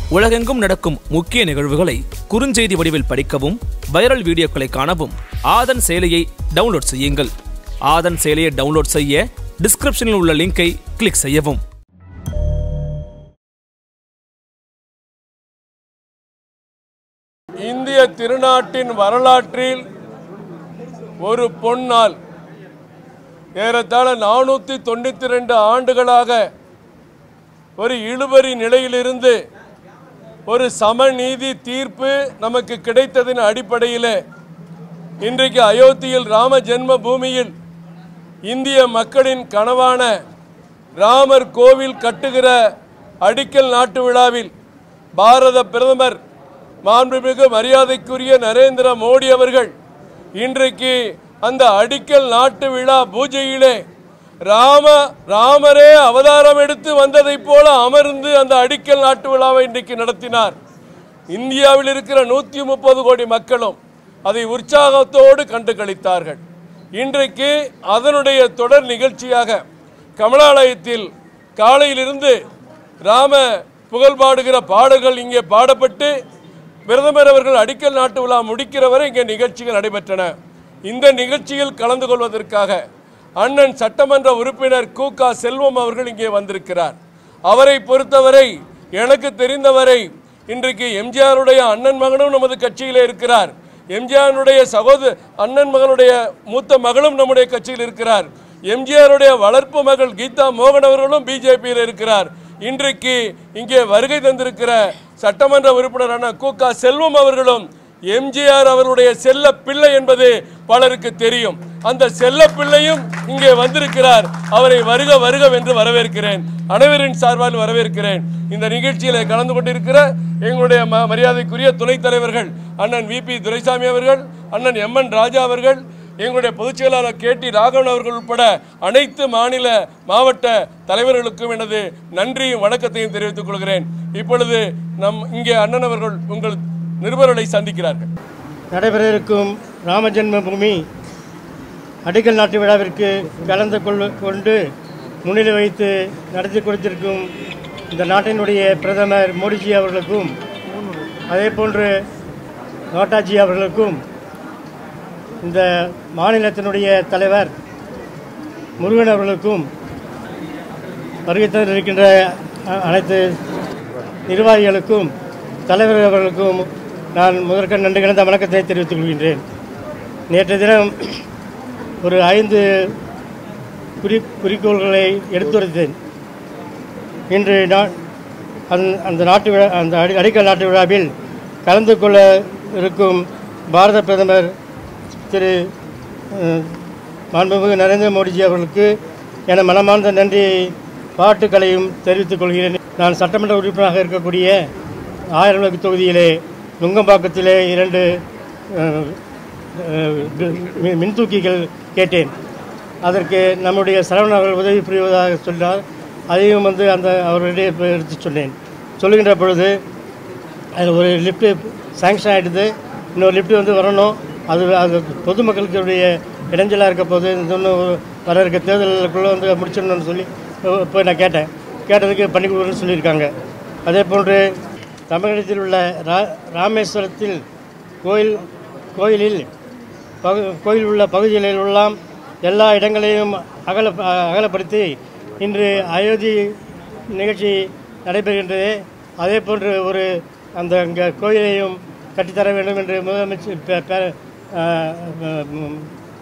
உலகெங்கும் நடக்கும் முக்கிய நிகழ்வுகளை குறுஞ்செய்தி வடிவில் படிக்கவும் வைரல் வீடியோக்களை காணவும் ஆதன் செயலியை டவுன்லோட் செய்யுங்கள் ஆதன் செயலியை டவுன்லோட் செய்ய டிஸ்கிரிப்ஷனில் உள்ள லிங்கை கிளிக் செய்யவும் இந்திய திருநாட்டின் வரலாற்றில் ஒரு பொன்னாள் ஏறத்தாழ நானூற்றி தொண்ணூற்றி ரெண்டு ஆண்டுகளாக ஒரு இழுபறி நிலையிலிருந்து ஒரு சமநீதி தீர்ப்பு நமக்கு கிடைத்ததின் அடிப்படையில் இன்றைக்கு அயோத்தியில் ராம ஜென்ம பூமியில் இந்திய மக்களின் கனவான ராமர் கோவில் கட்டுகிற அடிக்கல் நாட்டு விழாவில் பாரத பிரதமர் மாண்புமிகு மரியாதைக்குரிய நரேந்திர மோடி அவர்கள் இன்றைக்கு அந்த அடிக்கல் நாட்டு விழா பூஜையிலே ராம ராமரே அவதாரம் எடுத்து வந்ததைப் போல அமர்ந்து அந்த அடிக்கல் நாட்டு விழாவை இன்றைக்கு நடத்தினார் இந்தியாவில் இருக்கிற நூற்றி முப்பது கோடி மக்களும் அதை உற்சாகத்தோடு கண்டு கழித்தார்கள் இன்றைக்கு அதனுடைய தொடர் நிகழ்ச்சியாக கமலாலயத்தில் காலையிலிருந்து ராம புகழ் பாடுகிற பாடல்கள் இங்கே பாடப்பட்டு பிரதமர் அவர்கள் அடிக்கல் நாட்டு விழா முடிக்கிற வரை இங்கே நிகழ்ச்சிகள் நடைபெற்றன இந்த நிகழ்ச்சியில் கலந்து கொள்வதற்காக அண்ணன் சட்டமன்ற உறுப்பினர் கு க செல்வம் அவர்கள் இங்கே வந்திருக்கிறார் அவரை பொறுத்தவரை எனக்கு தெரிந்தவரை இன்றைக்கு எம்ஜிஆருடைய அண்ணன் மகனும் நமது கட்சியிலே இருக்கிறார் எம்ஜிஆருடைய சகோதர அண்ணன் மகனுடைய மூத்த மகளும் நம்முடைய கட்சியில் இருக்கிறார் எம்ஜிஆருடைய வளர்ப்பு மகள் கீதா மோகன் அவர்களும் பிஜேபியில் இருக்கிறார் இன்றைக்கு இங்கே வருகை தந்திருக்கிற சட்டமன்ற உறுப்பினர் அண்ணா கு க செல்வம் அவர்களும் எம்ஜிஆர் அவருடைய செல்ல பிள்ளை என்பது பலருக்கு தெரியும் அந்த செல்ல பிள்ளையும் இங்கே வந்திருக்கிறார் அவரை வருக வருக என்று வரவேற்கிறேன் அனைவரின் சார்பால் வரவேற்கிறேன் இந்த நிகழ்ச்சியில் கலந்து கொண்டிருக்கிற எங்களுடைய ம- மரியாதைக்குரிய துணைத் தலைவர்கள் அண்ணன் வி பி துரைசாமி அவர்கள் அண்ணன் எம் என் ராஜா அவர்கள் எங்களுடைய பொதுச் செயலாளர் கே டி ராகவன் அவர்கள் உட்பட அனைத்து மாநில மாவட்ட தலைவர்களுக்கும் எனது நன்றியும் வணக்கத்தையும் தெரிவித்துக் கொள்கிறேன் இப்பொழுது நம் இங்கே அண்ணன் அவர்கள் உங்கள் நிருபர்களை சந்திக்கிறார்கள் நடைபெற இருக்கும் ராம ஜென்ம பூமி அடிக்கல் நாட்டு விழாவிற்கு கலந்து கொள்ள கொண்டு முன்னிலை வைத்து நடத்தி கொடுத்திருக்கும் இந்த நாட்டினுடைய பிரதமர் மோடிஜி அவர்களுக்கும் அதே போன்று நோட்டாஜி அவர்களுக்கும் இந்த மாநிலத்தினுடைய தலைவர் முருகன் அவர்களுக்கும் வருகை தந்திருக்கின்ற அ- அனைத்து நிர்வாகிகளுக்கும் தலைவர் அவர்களுக்கும் நான் முதற்க நன்றி கலந்த வணக்கத்தை தெரிவித்துக் கொள்கின்றேன் நேற்று தினம் ஒரு ஐந்து குறி குறிக்கோள்களை எடுத்துரைத்தேன் இன்று நான் அந்த அந்த நாட்டு விழா அந்த அடி அடிக்கல் நாட்டு விழாவில் கலந்து கொள்ள இருக்கும் பாரத பிரதமர் திரு அஹ், மாண்புமிகு நரேந்திர மோடிஜி அவர்களுக்கு என மனமார்ந்த நன்றி பாட்டுக்களையும் தெரிவித்துக் கொள்கிறேன் நான் சட்டமன்ற உறுப்பினராக இருக்கக்கூடிய ஆயிரம் விளக்கு தொகுதியிலே நுங்கம்பாக்கத்திலே இரண்டு அஹ், அஹ், மி- மின்தூக்கிகள் கேட்டேன் அதற்கு நம்முடைய சரவணன் அவர்கள் உதவி புரிவதாக சொன்னார் அதையும் வந்து அந்த அவர்களிடையே போய் எடுத்து சொன்னேன் சொல்லுகின்ற பொழுது அதில் ஒரு லிஃப்ட்டு சாங்ஷன் ஆகிடுது இன்னொரு லிஃப்ட் வந்து வரணும் அது அது பொதுமக்களுடைய இடைஞ்சலாக இருக்க போது இன்னும் வர இருக்க தேர்தலுக்குள்ளே வந்து முடிச்சிடணும்னு சொல்லி அஹ் போய் நான் கேட்டேன் கேட்டதுக்கு பண்ணி கொடுக்குறேன்னு சொல்லியிருக்காங்க அதே போன்று தமிழகத்தில் உள்ள ரா ராமேஸ்வரத்தில் கோயில் கோயிலில் பகு கோயில் உள்ள பகுதிகளில் எல்லாம் எல்லா இடங்களையும் அகல அகலப்படுத்தி இன்று அயோத்தி நிகழ்ச்சி நடைபெறுகின்றது அதே போன்று ஒரு அந்த அங்கே கோயிலையும் கட்டித்தர வேண்டும் என்று முதலமைச்சர் பே- பே- ஆஹ் உம்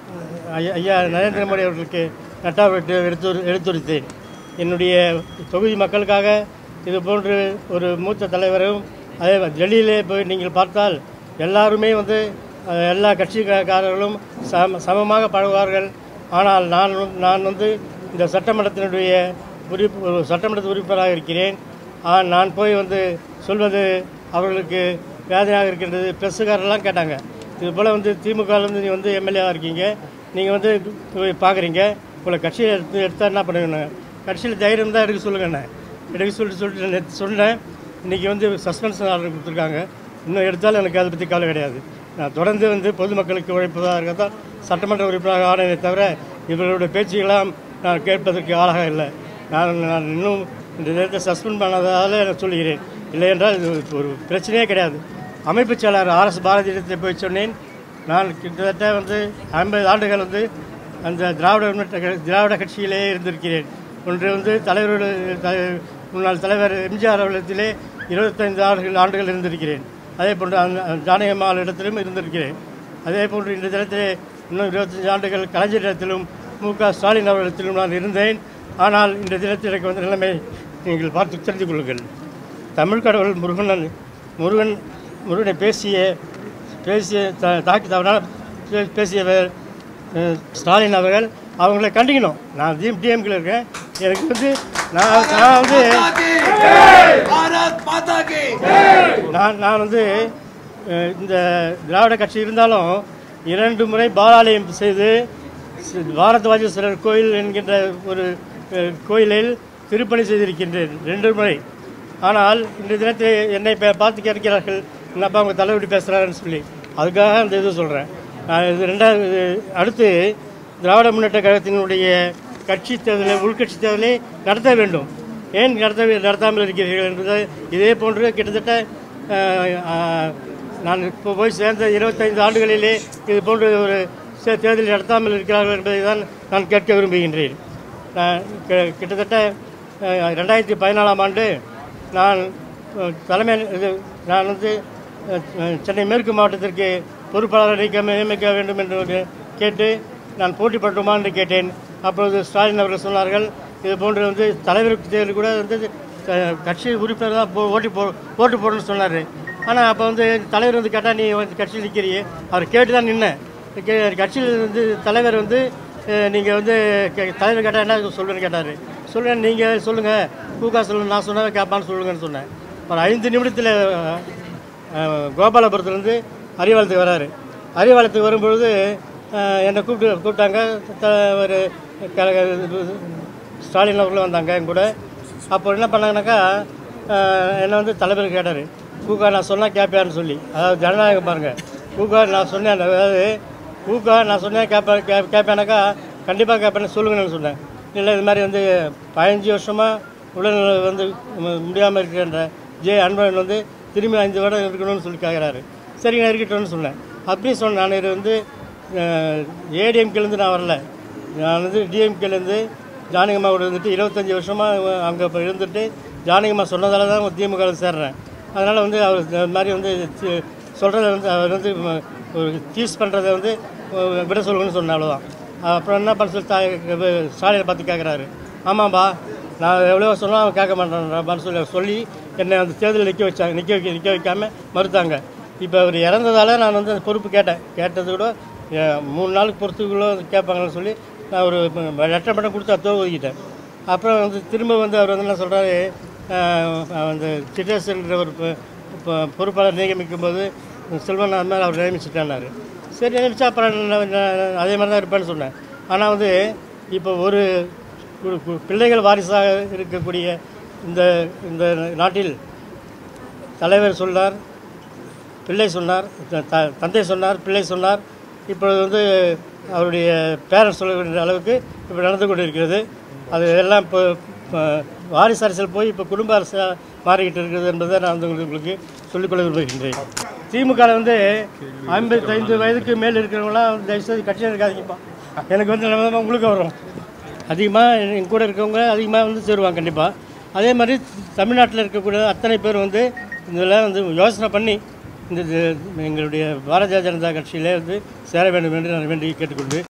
ஐயா- ஐயா நரேந்திர மோடி அவர்களுக்கு நட்டாவிட்டு எடுத்து எடுத்துரைத்தேன் என்னுடைய தொகுதி மக்களுக்காக இது போன்று ஒரு மூத்த தலைவரும் அதே டெல்லியிலே போய் நீங்கள் பார்த்தால் எல்லாருமே வந்து அஹ், எல்லா கட்சிக்காரர்களும் சம சமமாக பழகுவார்கள் ஆனால் நான் வந்து- நான் வந்து இந்த சட்டமன்றத்தினுடைய உறுப்பு ஒரு சட்டமன்ற உறுப்பினராக இருக்கிறேன் ஆ, நான் போய் வந்து சொல்வது அவர்களுக்கு வேதனையாக இருக்கின்றது ப்ரெஸ்ஸுக்காரெல்லாம் கேட்டாங்க இது போல் வந்து திமுகலேருந்து நீ வந்து எம்எல்ஏவாக இருக்கீங்க நீங்கள் வந்து போய் பார்க்குறீங்க உங்களை கட்சியில் எடுத்து எடுத்தால் என்ன பண்ணுவீங்க கட்சியில் தைரியம் தான் எடுக்க சொல்லுங்கண்ணே எடுக்க சொல்லிட்டு சொல்லிட்டு நேற்று சொன்னேன் இன்றைக்கி வந்து சஸ்பென்ஷன் ஆர்டர் கொடுத்துருக்காங்க இன்னும் எடுத்தாலும் எனக்கு அதை பற்றி கவலை கிடையாது நான் தொடர்ந்து வந்து பொதுமக்களுக்கு உழைப்பதாக இருக்கத்தான் சட்டமன்ற உறுப்பினராக ஆனேனே தவிர இவர்களுடைய பேச்சுக்கெல்லாம் நான் கேட்பதற்கு ஆளாக இல்லை நான் நான் இன்னும் இந்த நேரத்தை சஸ்பெண்ட் பண்ணதால் நான் சொல்லுகிறேன் இல்லை என்றால் இது ஒரு பிரச்சனையே கிடையாது அமைப்பு செயலாளர் ஆர்எஸ் பாரதியிடத்தை போய் சொன்னேன் நான் கிட்டத்தட்ட வந்து ஐம்பது ஆண்டுகள் வந்து அந்த திராவிட முன்னேற்ற கழக- திராவிட கட்சியிலே இருந்திருக்கிறேன் ஒன்று வந்து தலைவரோட த- முன்னாள் தலைவர் எம்ஜிஆர் அவர்களிடத்திலே இருபத்தைந்து ஆண்டுகள் ஆண்டுகள் இருந்திருக்கிறேன் அதே போன்று அந்த ஜானகம்மாள் இடத்திலும் இருந்திருக்கிறேன் அதே போன்று இந்த தினத்திலே இன்னும் இருபத்தஞ்சு ஆண்டுகள் கலைஞரிடத்திலும் மு க ஸ்டாலின் அவர்களிடத்திலும் நான் இருந்தேன் ஆனால் இந்த தினத்தில் எனக்கு வந்து நிலைமை நீங்கள் பார்த்து தெரிந்து கொள்ளுங்கள் தமிழ் கடவுள் முருகன் முருகன் முருகனை பேசிய பேசிய த தாக்கி தவறான பே- பேசியவர் அஹ், ஸ்டாலின் அவர்கள் அவங்கள கண்டிக்கணும் நான் டிஎம் டிஎம்கில் இருக்கேன் எனக்கு வந்து நான் நான் வந்து भारत माता की நான் நான் வந்து அஹ், இந்த திராவிட கட்சி இருந்தாலும் இரண்டு முறை பாலாலயம் செய்து சி- பாரத்வாஜேஸ்வரர் கோயில் என்கின்ற ஒரு அஹ், கோயிலில் திருப்பணி செய்திருக்கின்றேன் ரெண்டு முறை ஆனால் இந்த தினத்தில் என்னை பா- பார்த்து கேட்கிறார்கள் என்னப்பா அவங்க தலைவடி பேசுகிறாருன்னு சொல்லி அதுக்காக அந்த இது சொல்கிறேன் இது ரெண்டாவது இது அடுத்து திராவிட முன்னேற்ற கழகத்தினுடைய கட்சி தேர்தலை உள்கட்சி தேர்தலை நடத்த வேண்டும் ஏன் நடத்த நடத்தாமல் இருக்கிறீர்கள் என்பது இதே போன்று கிட்டத்தட்ட அஹ், அஹ், நான் இப்போ போய் சேர்ந்த இருபத்தைந்து ஆண்டுகளிலே இது போன்ற ஒரு சே- தேர்தல் நடத்தாமல் இருக்கிறார்கள் என்பதை தான் நான் கேட்க விரும்புகின்றேன் நான் கி- கிட்டத்தட்ட அஹ், ரெண்டாயிரத்தி பதினாலாம் ஆண்டு நான் அஹ், தலைமை இது நான் வந்து அஹ், அஹ், சென்னை மேற்கு மாவட்டத்திற்கு பொறுப்பாளர் நியமிக்க நியமிக்க வேண்டும் என்று ஒரு கேட்டு நான் போட்டி பட்டுமா என்று கேட்டேன் அப்பொழுது ஸ்டாலின் அவர்கள் சொன்னார்கள் இது போன்று வந்து தலைவருக்கு தேர்தல் கூட வந்து அஹ், கட்சி உறுப்பினர் தான் போ ஓட்டி போ ஓட்டு போடணும்னு சொன்னார் ஆனால் அப்போ வந்து தலைவர் வந்து கேட்டால் நீ வந்து கட்சியில் நிற்கிறியே அவர் கேட்டு தான் நின்னேன் கே கட்சியில் வந்து தலைவர் வந்து நீங்கள் வந்து கே- தலைவர் கேட்டால் என்ன சொல்லுன்னு கேட்டார் சொல்லுங்கள் நீங்கள் சொல்லுங்கள் கூக்கா சொல்லுங்க நான் சொன்னதை கேட்பான்னு சொல்லுங்கன்னு சொன்னேன் ஒரு ஐந்து நிமிடத்தில் கோபாலபுரத்துலேருந்து அறிவாலயத்துக்கு வராரு அறிவாலயத்துக்கு வரும்பொழுது அஹ், என்னை கூப்பிட்டு கூப்பிட்டாங்க த- ஒரு க- ஸ்டாலின் அவர்களும் வந்தாங்க என் கூட அப்போ என்ன பண்ணாங்கனாக்கா அஹ், என்னை வந்து தலைவர் கேட்டார் கூக்கா நான் சொன்னால் கேட்பியான்னு சொல்லி அதாவது ஜனநாயகம் பாருங்கள் கூக்கா நான் சொன்னேன் அதாவது கூக்கா நான் சொன்னேன் கேட்பேன் கே கேட்பேனாக்கா கண்டிப்பாக கேட்பேன்னு சொல்லுங்கன்னு சொன்னேன் இல்லை இது மாதிரி வந்து பதினஞ்சு வருஷமாக உடல்நிலை வந்து முடியாமல் இருக்கின்ற ஜே அன்பழகன் வந்து திரும்பி அஞ்சு வருடம் இருக்கணும்னு சொல்லி கேட்குறாரு சரி நான் இருக்கட்டும்னு சொன்னேன் அப்படியே சொன்னேன் நான் இது வந்து ஏடிஎம்கேலேருந்து நான் வரல நான் வந்து டிஎம்கேலேருந்து ஜானகம்மாவோட இருந்துட்டு இருபத்தஞ்சி வருஷமாக அங்கே இப்போ இருந்துட்டு ஜானகம்மா சொன்னதால தான் திமுக ல சேர்றேன் அதனால் வந்து அவர் இந்த மாதிரி வந்து சொல்கிறத வந்து அவர் வந்து ம- ஒரு டீஸ் பண்ணுறதை வந்து அஹ், விட சொல்லுங்கன்னு சொன்னேன் அவ்வளோதான் அப்புறம் என்ன பண்ண சொல்லி தாய் ஸ்டாலினை பார்த்து கேட்குறாரு ஆமாம்பா நான் எவ்வளோ சொன்னால் அவன் கேட்க மாட்டேன்றான்னு சொல்லி சொல்லி என்னை அந்த தேர்தலில் நிற்க வச்சாங்க நிற்க வைக்க நிற்க வைக்காம மறுத்தாங்க இப்போ அவர் இறந்ததால நான் வந்து அந்த பொறுப்பு கேட்டேன் கேட்டது கூட அஹ், மூணு நாளுக்கு பொறுத்துக்குள்ளே கேட்பாங்கன்னு சொல்லி நான் ஒரு லெட்டர் மட்டும் கொடுத்து அத்தோ ஒதுக்கிட்டேன் அப்புறம் வந்து திரும்ப வந்து அவர் வந்து என்ன சொல்கிறாரு அந்த சிட்டேசன்ற ஒரு பொ- பொ- பொறுப்பாளர் நியமிக்கும் போது செல்வன் அந்த மாதிரி அவர் நியமிச்சுட்டாரு சரி நியமிச்சா அப்புறம் நான் நான் அதே மாதிரி தான் இருப்பேன்னு சொன்னேன் ஆனால் வந்து இப்போ ஒரு கு- கு- பிள்ளைகள் வாரிசாக இருக்கக்கூடிய இந்த இந்த நாட்டில் தலைவர் சொன்னார் பிள்ளை சொன்னார் த- த- தந்தை சொன்னார் பிள்ளை சொன்னார் இப்பொழுது வந்து அவருடைய பேரன் சொல்லுகின்ற அளவுக்கு இப்போ நடந்து கொண்டு இருக்கிறது அது எல்லாம் இப்போ இப்போ வாரிசு அரசியல் போய் இப்போ குடும்ப அரசாக மாறிக்கிட்டு இருக்கிறது என்பதை நான் வந்து உங்களுக்கு சொல்லிக்கொள்ள விரும்புகின்றேன் திமுகவில் வந்து ஐம்பத்தைந்து வயதுக்கு மேல் இருக்கிறவங்களாம் தயவுசெய்து கட்சியில் இருக்காதீங்கப்பா எனக்கு வந்து நம்ம உங்களுக்கு வரும் அதிகமாக என் கூட இருக்கவங்க அதிகமாக வந்து சேருவாங்க கண்டிப்பாக அதே மாதிரி தமிழ்நாட்டில் இருக்கக்கூடிய அத்தனை பேர் வந்து இதில் வந்து யோசனை பண்ணி இந்த இது எங்களுடைய பாரதிய ஜனதா கட்சியிலே வந்து சேர வேண்டும் என்று நான் வேண்டி கேட்டுக்கொண்டு